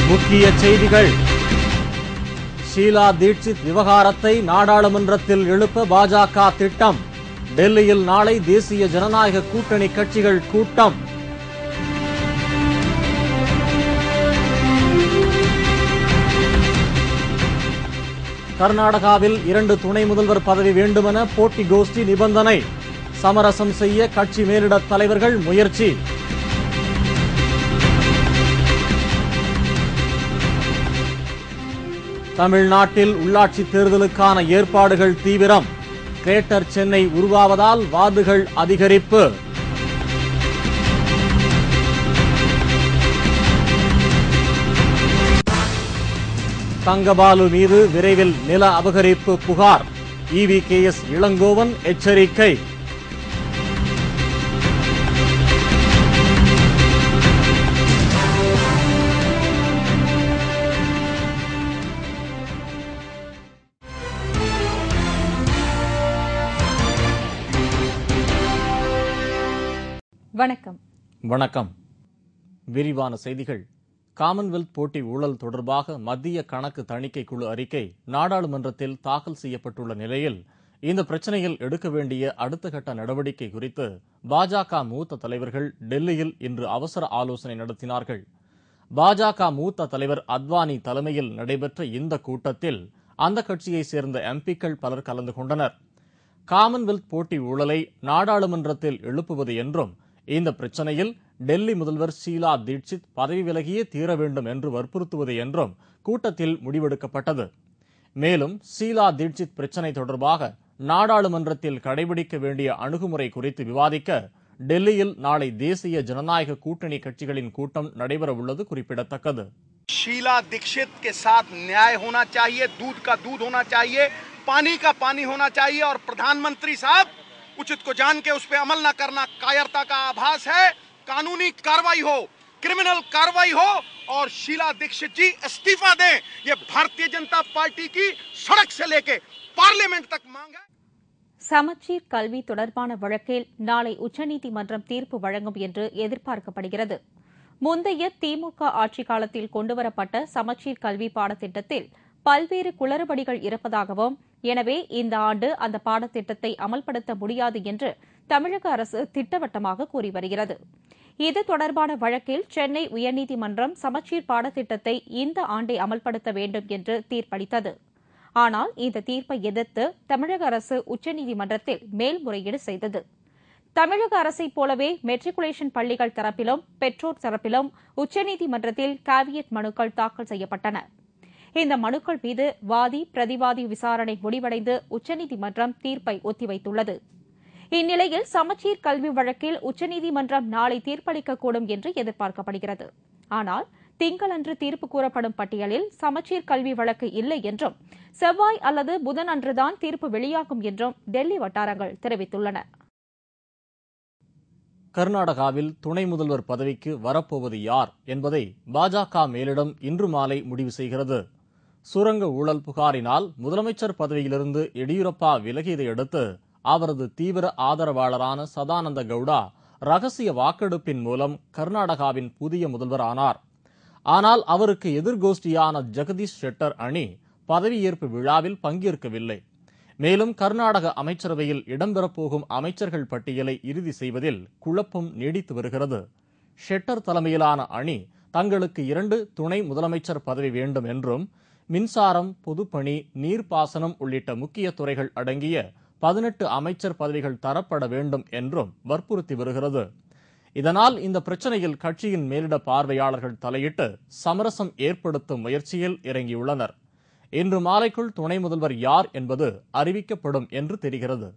முக்கிய செய்திகள் ஷீலா தீட்சித் விவகாரத்தை நாடாளுமன்றத்தில் எழுப்ப பாஜக திட்டம் டெல்லியில் நாளை தேசிய ஜனநாயக கூட்டணி கட்சிகள் கூட்டம் கர்நாடகாவில் இரண்டு துணை முதல்வர் பதவி வேண்டுமென போட்டி கோஷ்டி நிபந்தனை சமரசம் செய்ய கட்சி மேலிடத் தலைவர்கள் முயற்சி தமிழ்நாட்டில் உள்ளாட்சி தேர்தலுக்கான ஏற்பாடுகள் தீவிரம் கிரேட்டர் சென்னை உருவாவதால் வார்டுகள் அதிகரிப்பு தங்கபாலு மீது விரைவில் நில அபகரிப்பு புகார் இவி கே எஸ் இளங்கோவன் எச்சரிக்கை வணக்கம் வணக்கம் விரிவான செய்திகள் காமன்வெல்த் போட்டி ஊழல் தொடர்பாக மத்திய கணக்கு தணிக்கை குழு அறிக்கை நாடாளுமன்றத்தில் தாக்கல் செய்யப்பட்டுள்ள நிலையில் இந்த பிரச்சனையில் எடுக்க வேண்டிய அடுத்த கட்ட நடவடிக்கை குறித்து பாஜக மூத்த தலைவர்கள் டெல்லியில் இன்று அவசர ஆலோசனை நடத்தினார்கள் பாஜக மூத்த தலைவர் அத்வானி தலைமையில் நடைபெற்ற இந்த கூட்டத்தில் அந்த கட்சியைச் சேர்ந்த எம்பிக்கள் பலர் கலந்து கொண்டனர் காமன்வெல்த் போட்டி ஊழலை நாடாளுமன்றத்தில் எழுப்புவது என்றும் இந்த பிரச்சனையில் டெல்லி முதல்வர் ஷீலா தீட்சித் பதவி விலகியே தீர வேண்டும் என்று வற்புறுத்துவது என்றும் கூட்டத்தில் முடிவெடுக்கப்பட்டது மேலும் ஷீலா தீட்சித் பிரச்சனை தொடர்பாக நாடாளுமன்றத்தில் கடைபிடிக்க வேண்டிய அணுகுமுறை குறித்து விவாதிக்க டெல்லியில் நாளை தேசிய ஜனநாயக கூட்டணி கட்சிகளின் கூட்டம் நடைபெறவுள்ளது குறிப்பிடத்தக்கது शीला दीक्षित के साथ न्याय होना चाहिए दूध का दूध होना चाहिए पानी का पानी होना चाहिए और प्रधानमंत्री साहब उचित को जान के उस पर अमल न करना कायरता का आभास है कानूनी कार्रवाई हो क्रिमिनल कार्रवाई हो और शीला दीक्षित जी इस्तीफा दें ये भारतीय जनता पार्टी की सड़क से लेके पार्लियामेंट तक मांग है சமச்சீர் கல்வி தொடர்பான வழக்கில் நாளை உச்சநீதிமன்றம் தீர்ப்பு வழங்கும் என்று எதிர்பார்க்கப்படுகிறது முந்தைய திமுக ஆட்சிக் காலத்தில் கொண்டுவரப்பட்ட சமச்சீர் கல்வி பாடத்திட்டத்தில் பல்வேறு குளறுபடிகள் இருப்பதாகவும் எனவே இந்த ஆண்டு அந்த பாடத்திட்டத்தை அமல்படுத்த முடியாது என்று தமிழக அரசு திட்டவட்டமாக கூறி வருகிறது இது தொடர்பான வழக்கில் சென்னை உயர்நீதிமன்றம் சமச்சீர் பாடத்திட்டத்தை இந்த ஆண்டே அமல்படுத்த வேண்டும் என்று தீர்ப்பளித்தது ஆனால் இந்த தீர்ப்பை எதிர்த்து தமிழக அரசு உச்சநீதிமன்றத்தில் மேல்முறையீடு செய்தது தமிழக அரசைப் போலவே மெட்ரிகுலேஷன் பள்ளிகள் தரப்பிலும் பெற்றோர் தரப்பிலும் உச்சநீதிமன்றத்தில் கேவியட் மனுக்கள் தாக்கல் செய்யப்பட்டன இந்த மனுக்கள் மீது வாதி பிரதிவாதி விசாரணை முடிவடைந்து உச்சநீதிமன்றம் தீர்ப்பை ஒத்திவைத்துள்ளது இந்நிலையில் சமச்சீர் கல்வி வழக்கில் உச்சநீதிமன்றம் நாளை தீர்ப்பளிக்கக்கூடும் என்று எதிர்பார்க்கப்படுகிறது ஆனால் திங்களன்று தீர்ப்பு கூறப்படும் பட்டியலில் சமச்சீர் கல்வி வழக்கு இல்லை என்றும் செவ்வாய் அல்லது புதன் அன்றுதான் தீர்ப்பு வெளியாகும் என்றும் டெல்லி வட்டாரங்கள் தெரிவித்துள்ளன கர்நாடகாவில் துணை முதல்வர் பதவிக்கு வரப்போவது யார் என்பதை பாஜக மேலிடம் இன்று மாலை முடிவு செய்கிறது சுரங்க ஊழல் புகாரினால் முதலமைச்சர் பதவியிலிருந்து எடியூரப்பா விலகியதை அடுத்து அவரது தீவிர ஆதரவாளரான சதானந்த கவுடா ரகசிய வாக்கெடுப்பின் மூலம் கர்நாடகாவின் புதிய முதல்வர் ஆனார் ஆனால் அவருக்கு எதிர்கோஷ்டியான ஜெகதீஷ் ஷெட்டர் அணி பதவியேற்பு விழாவில் பங்கேற்கவில்லை மேலும் கர்நாடக அமைச்சரவையில் இடம்பெறப்போகும் அமைச்சர்கள் பட்டியலை இறுதி செய்வதில் குழப்பம் நீடித்து வருகிறது ஷெட்டர் தலைமையிலான அணி தங்களுக்கு இரண்டு துணை முதலமைச்சர் பதவி வேண்டும் என்றும் மின்சாரம் பொதுப்பணி நீர்ப்பாசனம் உள்ளிட்ட முக்கிய துறைகள் அடங்கிய பதினெட்டு அமைச்சர் பதவிகள் தரப்பட வேண்டும் என்றும் வற்புறுத்தி வருகிறது இதனால் இந்த பிரச்சனையில் கட்சியின் மேலிட பார்வையாளர்கள் தலையிட்டு சமரசம் ஏற்படுத்தும் முயற்சியில் இறங்கியுள்ளனர் இன்று மாலைக்குள் துணை முதல்வர் யார் என்பது அறிவிக்கப்படும் என்று தெரிகிறது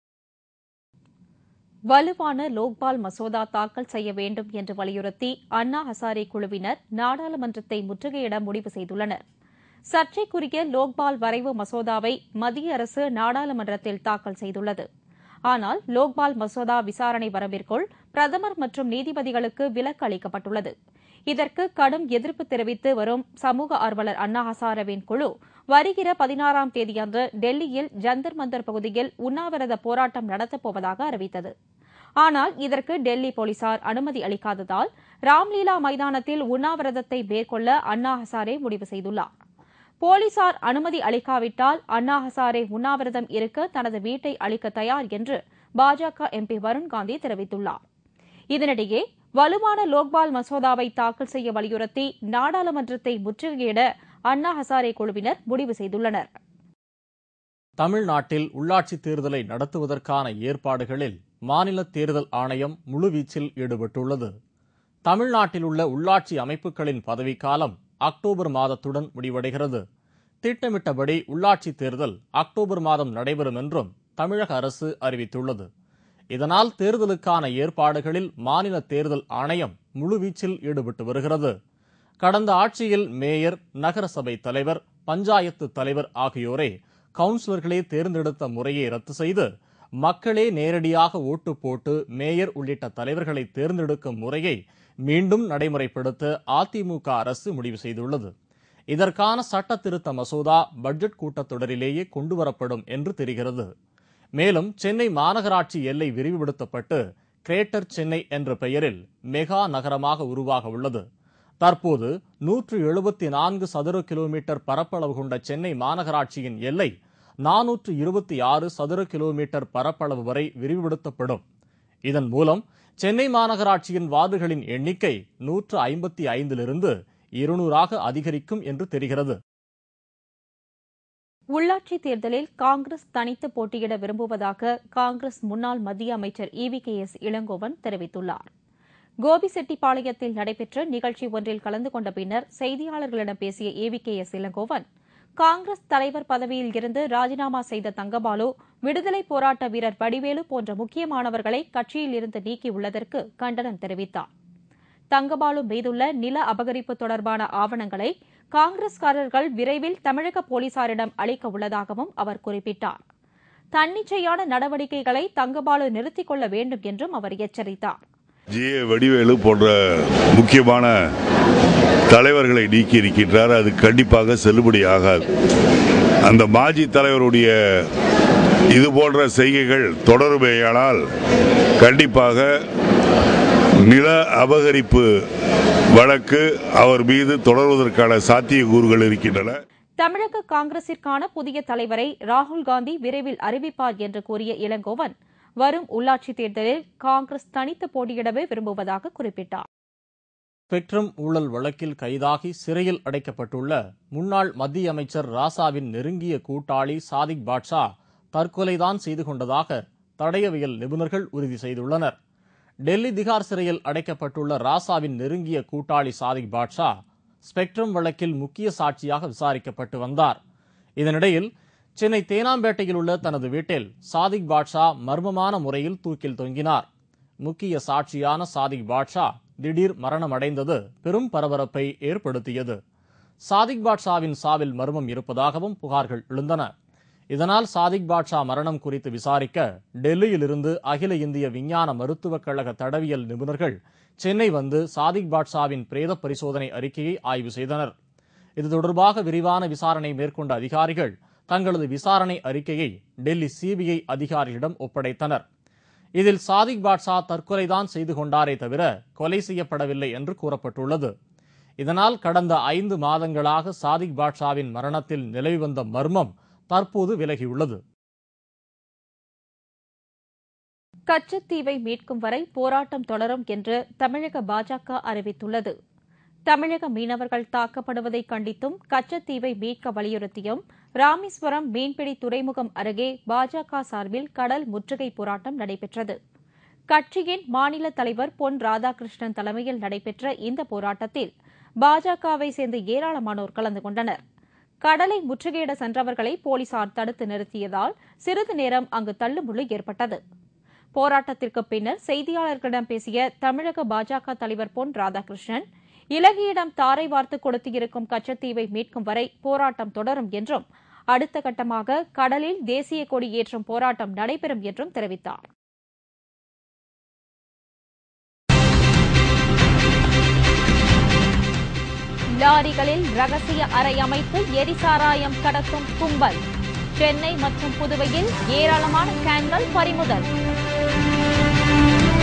வலுவான லோக்பால் மசோதா தாக்கல் செய்ய வேண்டும் என்று வலியுறுத்தி அண்ணா ஹசாரே குழுவினர் நாடாளுமன்றத்தை முற்றுகையிட முடிவு செய்துள்ளனர் சர்ச்சைக்குரிய லோக்பால் வரைவு மசோதாவை மத்திய அரசு நாடாளுமன்றத்தில் தாக்கல் செய்துள்ளது ஆனால் லோக்பால் மசோதா விசாரணை வரம்பிற்குள் பிரதமர் மற்றும் நீதிபதிகளுக்கு விலக்கு அளிக்கப்பட்டுள்ளது இதற்கு கடும் எதிர்ப்பு தெரிவித்து வரும் சமூக ஆர்வலர் அண்ணா ஹசாரேவின் குழு வருகிற பதினாறாம் தேதியன்று டெல்லியில் ஜந்தர் மந்தர் பகுதியில் உண்ணாவிரத போராட்டம் நடத்தப்போவதாக அறிவித்தது ஆனால் இதற்கு டெல்லி போலீசார் அனுமதி அளிக்காததால் ராம்லீலா மைதானத்தில் உண்ணாவிரதத்தை மேற்கொள்ள அண்ணா ஹசாரே முடிவு செய்துள்ளார் போலீசார் அனுமதி அளிக்காவிட்டால் அண்ணா ஹசாரே உண்ணாவிரதம் இருக்க தனது வீட்டை அளிக்க தயார் என்று பாஜக எம்பி வருண் காந்தி தெரிவித்துள்ளார் இதனிடையே வலுவான லோக்பால் மசோதாவை தாக்கல் செய்ய வலியுறுத்தி நாடாளுமன்றத்தை முற்றுகையிட அண்ணா ஹசாரே குழுவினர் முடிவு செய்துள்ளனர் தமிழ்நாட்டில் உள்ளாட்சித் தேர்தலை நடத்துவதற்கான ஏற்பாடுகளில் மாநில தேர்தல் ஆணையம் முழுவீச்சில் ஈடுபட்டுள்ளது தமிழ்நாட்டில் உள்ள உள்ளாட்சி அமைப்புகளின் பதவிக்காலம் அக்டோபர் மாதத்துடன் முடிவடைகிறது திட்டமிட்டபடி உள்ளாட்சித் தேர்தல் அக்டோபர் மாதம் நடைபெறும் என்றும் தமிழக அரசு அறிவித்துள்ளது இதனால் தேர்தலுக்கான ஏற்பாடுகளில் மாநில தேர்தல் ஆணையம் முழுவீச்சில் ஈடுபட்டு வருகிறது கடந்த ஆட்சியில் மேயர் நகரசபை தலைவர் பஞ்சாயத்து தலைவர் ஆகியோரை கவுன்சிலர்களே தேர்ந்தெடுத்த முறையை ரத்து செய்து மக்களே நேரடியாக ஓட்டு போட்டு மேயர் உள்ளிட்ட தலைவர்களை தேர்ந்தெடுக்கும் முறையை மீண்டும் நடைமுறைப்படுத்த அதிமுக அரசு முடிவு செய்துள்ளது இதற்கான சட்ட திருத்த மசோதா பட்ஜெட் கூட்டத்தொடரிலேயே கொண்டுவரப்படும் என்று தெரிகிறது மேலும் சென்னை மாநகராட்சி எல்லை விரிவுபடுத்தப்பட்டு கிரேட்டர் சென்னை என்ற பெயரில் மெகா நகரமாக உருவாக உள்ளது தற்போது நூற்று எழுபத்தி நான்கு சதுர கிலோமீட்டர் பரப்பளவு கொண்ட சென்னை மாநகராட்சியின் எல்லை நானூற்று இருபத்தி ஆறு சதுர கிலோமீட்டர் பரப்பளவு வரை விரிவுபடுத்தப்படும் இதன் மூலம் சென்னை மாநகராட்சியின் வார்டுகளின் எண்ணிக்கை நூற்று ஐம்பத்தி ஐந்திலிருந்து இருநூறாக அதிகரிக்கும் என்று தெரிகிறது உள்ளாட்சித் தேர்தலில் காங்கிரஸ் தனித்து போட்டியிட விரும்புவதாக காங்கிரஸ் முன்னாள் மத்திய அமைச்சர் இவி கே எஸ் இளங்கோவன் தெரிவித்துள்ளார் கோபிசெட்டிப்பாளையத்தில் நடைபெற்ற நிகழ்ச்சி ஒன்றில் கலந்து கொண்ட பின்னர் செய்தியாளர்களிடம் பேசிய E V K S Elangovan Congress தலைவர் பதவியில் இருந்து ராஜினாமா செய்த தங்கபாலு விடுதலை போராட்ட வீரர் வடிவேலு போன்ற முக்கியமானவர்களை கட்சியில் இருந்து நீக்கியுள்ளதற்கு கண்டனம் தெரிவித்தார் தங்கபாலு மீதுள்ள நில அபகரிப்பு தொடர்பான ஆவணங்களை காங்கிரஸ்காரர்கள் விரைவில் தமிழக போலீசாரிடம் அளிக்க உள்ளதாகவும் அவர் குறிப்பிட்டார் தன்னிச்சையான நடவடிக்கைகளை தங்கபாலு நிறுத்திக் கொள்ள வேண்டும் என்றும் அவர் எச்சரித்தார் ஜி ஏ வடிவேலு போன்ற முக்கியமான தலைவர்களை நீக்கி இருக்கின்றார் அது கண்டிப்பாக செல்லுபடி ஆகாது அந்த மாஜி தலைவருடைய இது போன்ற செய்கைகள் தொடருமேயானால் கண்டிப்பாக நில அபகரிப்பு வழக்கு அவர் மீது தொடர்வதற்கான சாத்தியக்கூறுகள் இருக்கின்றன தமிழக காங்கிரசிற்கான புதிய தலைவரை ராகுல் காந்தி விரைவில் அறிவிப்பார் என்று கூறிய இளங்கோவன் வரும் உள்ளாட்சித் தேர்தலில் காங்கிரஸ் தனித்து போட்டியிடவே விரும்புவதாக குறிப்பிட்டார் ஸ்பெக்ட்ரம் ஊழல் வழக்கில் கைதாகி சிறையில் அடைக்கப்பட்டுள்ள முன்னாள் மத்திய அமைச்சர் ராசாவின் நெருங்கிய கூட்டாளி சாதிக் பாட்ஷா தற்கொலைதான் செய்து கொண்டதாக தடயவியல் நிபுணர்கள் உறுதி செய்துள்ளனர் டெல்லி திகார் சிறையில் அடைக்கப்பட்டுள்ள ராசாவின் நெருங்கிய கூட்டாளி சாதிக் பாட்ஷா ஸ்பெக்ட்ரம் வழக்கில் முக்கிய சாட்சியாக விசாரிக்கப்பட்டு வந்தார் இதனிடையில் சென்னை தேனாம்பேட்டையில் உள்ள தனது வீட்டில் சாதிக் பாட்ஷா மர்மமான முறையில் தூக்கில் தொங்கினார் முக்கிய சாட்சியான சாதிக் பாட்ஷா திடீர் மரணமடைந்தது பெரும் பரபரப்பை ஏற்படுத்தியது சாதிக் பாட்ஷாவின் சாவில் மர்மம் இருப்பதாகவும் புகார்கள் எழுந்தன இதனால் சாதிக் பாட்ஷா மரணம் குறித்து விசாரிக்க டெல்லியிலிருந்து அகில இந்திய விஞ்ஞான மருத்துவக் கழக தடவியல் நிபுணர்கள் சென்னை வந்து சாதிக் பாட்ஷாவின் பிரேத பரிசோதனை அறிக்கையை ஆய்வு செய்தனர் இது தொடர்பாக விரிவான விசாரணை மேற்கொண்ட அதிகாரிகள் தங்களது விசாரணை அறிக்கையை டெல்லி சிபிஐ அதிகாரிகளிடம் ஒப்படைத்தனர் இதில் சாதிக் பாட்ஷா தற்கொலைதான் செய்து கொண்டாரே தவிர கொலை செய்யப்படவில்லை என்று கூறப்பட்டுள்ளது இதனால் கடந்த ஐந்து மாதங்களாக சாதிக் பாட்ஷாவின் மரணத்தில் நிலவி வந்த மர்மம் தற்போது விலகியுள்ளது கச்சத்தீவை மீட்கும் வரை போராட்டம் தொடரும் என்று தமிழக பாஜக அறிவித்துள்ளது தமிழக மீனவர்கள் தாக்கப்படுவதை கண்டித்தும் கச்சத்தீவை மீட்க வலியுறுத்தியும் ராமேஸ்வரம் மீன்பிடி துறைமுகம் அருகே பாஜக சார்பில் கடல் முற்றுகை போராட்டம் நடைபெற்றது கட்சியின் மாநில தலைவர் பொன் ராதாகிருஷ்ணன் தலைமையில் நடைபெற்ற இந்த போராட்டத்தில் பாஜகவை சேர்ந்த ஏராளமானோர் கலந்து கொண்டனர் கடலை முற்றுகையிட சென்றவர்களை போலீசார் தடுத்து நிறுத்தியதால் சிறிது நேரம் அங்கு தள்ளுமுள்ளு ஏற்பட்டது போராட்டத்திற்கு பின்னர் செய்தியாளர்களிடம் பேசிய தமிழக பாஜக தலைவர் பொன் ராதாகிருஷ்ணன் இலங்கையிடம் தாரை வார்த்து கொடுத்திருக்கும் கச்சத்தீவை மீட்கும் வரை போராட்டம் தொடரும் என்றும் அடுத்த கட்டமாக கடலில் தேசிய கொடி ஏற்றும் போராட்டம் நடைபெறும் என்றும் தெரிவித்தார் லாரிகளில் ரகசிய அறை அமைத்து எரிசாராயம் கடத்தும் கும்பல் சென்னை மற்றும் புதுவையில் ஏராளமான கேன்கள் பறிமுதல்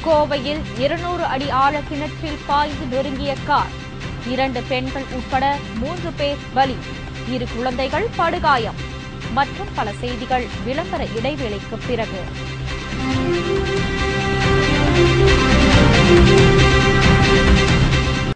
கோவையில் இருநூறு அடி ஆழ கிணற்றில் பாய்ந்து நொறுங்கிய கார் இரண்டு பெண்கள் உட்பட மூன்று பேர் பலி இரு குழந்தைகள் படுகாயம் மற்றும் பல செய்திகள் விளம்பர இடைவேளைக்கு பிறகு